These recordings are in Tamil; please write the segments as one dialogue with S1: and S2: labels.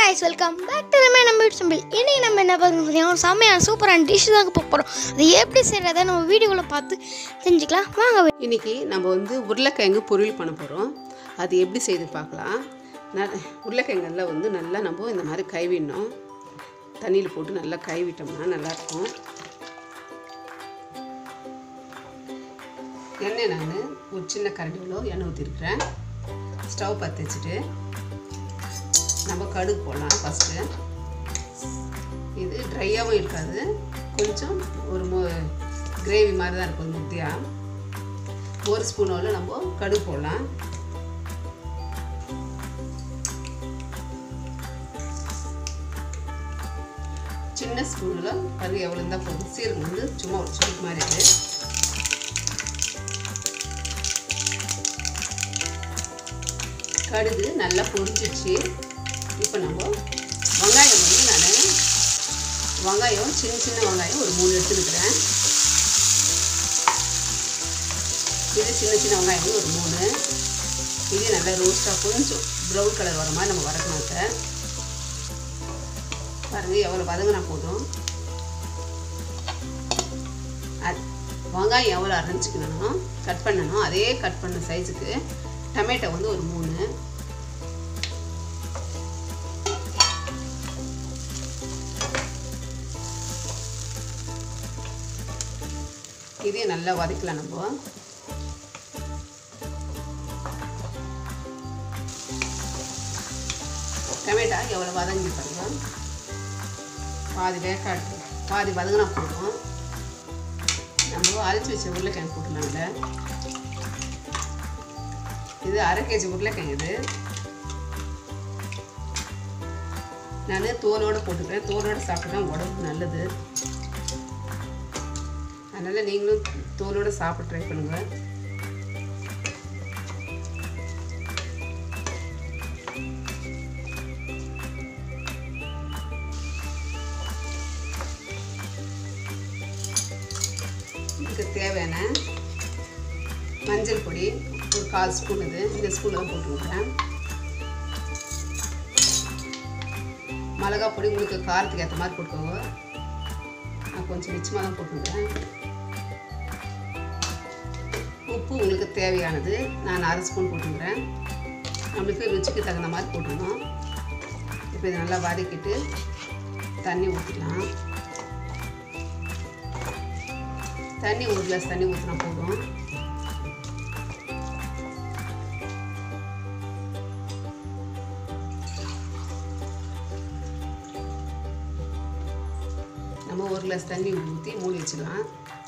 S1: guys வெல்கம் பேக் டு நம்ம நம்ம சிம்பிள் இன்னைக்கு நம்ம என்ன பார்க்க பார்த்தீங்கன்னா செம்மையான சூப்பரான டிஷ் தான் பார்க்க போகிறோம் அது எப்படி செய்கிறத நம்ம வீடியோவில் பார்த்து தெரிஞ்சுக்கலாம் வாங்க வி-
S2: இன்றைக்கி நம்ம வந்து உருளைக்கிழங்கு பொரியல் பண்ண போகிறோம் அது எப்படி செய்து பார்க்கலாம் ந உருளைக்கிழங்கெல்லாம் வந்து நல்லா நம்ம இந்த மாதிரி கைவிடணும் தண்ணியில் போட்டு நல்லா கைவிட்டோம்னா நல்லாயிருக்கும் எண்ணெய் நான் ஒரு சின்ன கரண்டியிலோ எண்ணெய் ஊற்றிருக்கிறேன் ஸ்டவ் பற்ற வச்சுட்டு நம்ம கடுகு போடலாம் ஃபஸ்ட்டு இது ட்ரையாகவும் இருக்காது கொஞ்சம் ஒரு மோ கிரேவி மாதிரி தான் இருக்கும் முத்தியாக ஒரு ஸ்பூன் அளவு நம்ம கடுகு போடலாம் சின்ன ஸ்பூனில் கடுகு எவ்வளோ இருந்தால் போதும் சீரகம் வந்து சும்மா ஒரு சுருக்கு மாதிரி இருக்குது கடுகு நல்லா பொரிஞ்சிடுச்சு இப்போ நம்ம வெங்காயம் வந்து நான் வெங்காயம் சின்ன சின்ன வெங்காயம் ஒரு மூணு எடுத்துருக்கிறேன் இது சின்ன சின்ன வெங்காயம் வந்து ஒரு மூணு இது நல்லா ரோஸ்ட்டாக கொஞ்சம் ப்ரௌன் கலர் வர மாதிரி நம்ம வதக்கணும் சார் பாருங்கள் எவ்வளோ வதங்கினா போதும் அது வெங்காயம் எவ்வளோ அரைஞ்சிக்கணும் கட் பண்ணணும் அதே கட் பண்ண சைஸுக்கு டமேட்டோ வந்து ஒரு மூணு இதையும் நல்லா வதக்கலாம் நம்ம டமேட்டா எவ்வளோ வதங்கி பாருங்க பாதி வேக்காடு பாதி வதங்கினா போதும் நம்ம அரைச்சி வச்ச உருளைக்கிழங்கு போட்டுலாம்ல இது அரை கேஜி உருளைக்கிழங்கு இது நான் தோலோடு போட்டுக்கிறேன் தோலோடு சாப்பிட்டா உடம்புக்கு நல்லது அதனால் நீங்களும் தோலோடு சாப்பிட ட்ரை பண்ணுங்கள் இதுக்கு தேவையான மஞ்சள் பொடி ஒரு கால் ஸ்பூன் இது இந்த ஸ்பூனில் தான் போட்டுருக்கேன் மிளகா பொடி உங்களுக்கு காரத்துக்கு ஏற்ற மாதிரி போட்டுக்கோங்க நான் கொஞ்சம் மிச்சமாக தான் போட்டுருக்கேன் உப்பு உங்களுக்கு தேவையானது நான் அரை ஸ்பூன் போட்டுக்கிறேன் நம்மளுக்கு ருச்சிக்கு தகுந்த மாதிரி போட்டுக்கணும் இப்போ இதை நல்லா வதக்கிட்டு தண்ணி ஊற்றிக்கலாம் தண்ணி ஒரு கிளாஸ் தண்ணி ஊற்றினா போதும் நம்ம ஒரு கிளாஸ் தண்ணி ஊற்றி மூடி வச்சிடலாம்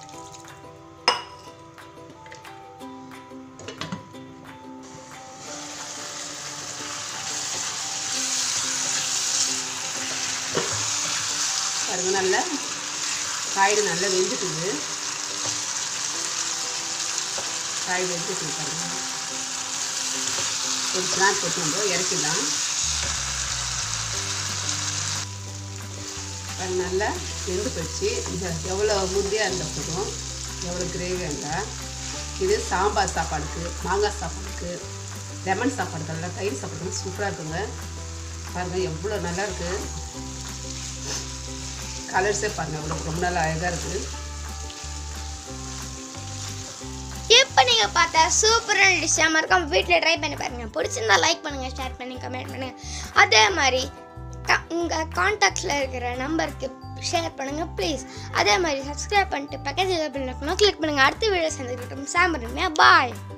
S2: பாருங்க நல்லா காய்டு நல்லா வெந்துட்டுது காய் வெந்துட்டு பாருங்க ஒரு ஸ்நாக் போட்டு நம்ம இறக்கிடலாம் அது நல்லா வெந்து போச்சு இந்த எவ்வளோ முந்தியாக இருந்தால் போதும் எவ்வளோ கிரேவியாக இருந்தால் இது சாம்பார் சாப்பாடுக்கு மாங்காய் சாப்பாடுக்கு லெமன் சாப்பாடுக்கெல்லாம் தயிர் சாப்பாடுக்கு சூப்பராக இருக்குங்க பாருங்கள் எவ்வளோ நல்லா இருக்குது கலர்ஸே பாருங்கள் எவ்வளோ ரொம்ப நல்லா அழகாக இருக்குது
S1: இப்போ நீங்கள் பார்த்தா சூப்பரான டிஷ் மறக்காம வீட்டில் ட்ரை பண்ணி பாருங்கள் பிடிச்சிருந்தா லைக் பண்ணுங்கள் ஷேர் பண்ணி கமெண்ட் பண்ணுங்கள் அதே மாதிரி க உங்கள் காண்டாக்டில் இருக்கிற நம்பருக்கு ஷேர் பண்ணுங்கள் ப்ளீஸ் அதே மாதிரி சப்ஸ்கிரைப் பண்ணிட்டு பக்கத்தில் பில் கிளிக் பண்ணுங்கள் அடுத்த வீடியோ சேர்ந்துக்கிட்டோம் சாம்பருமையா பாய்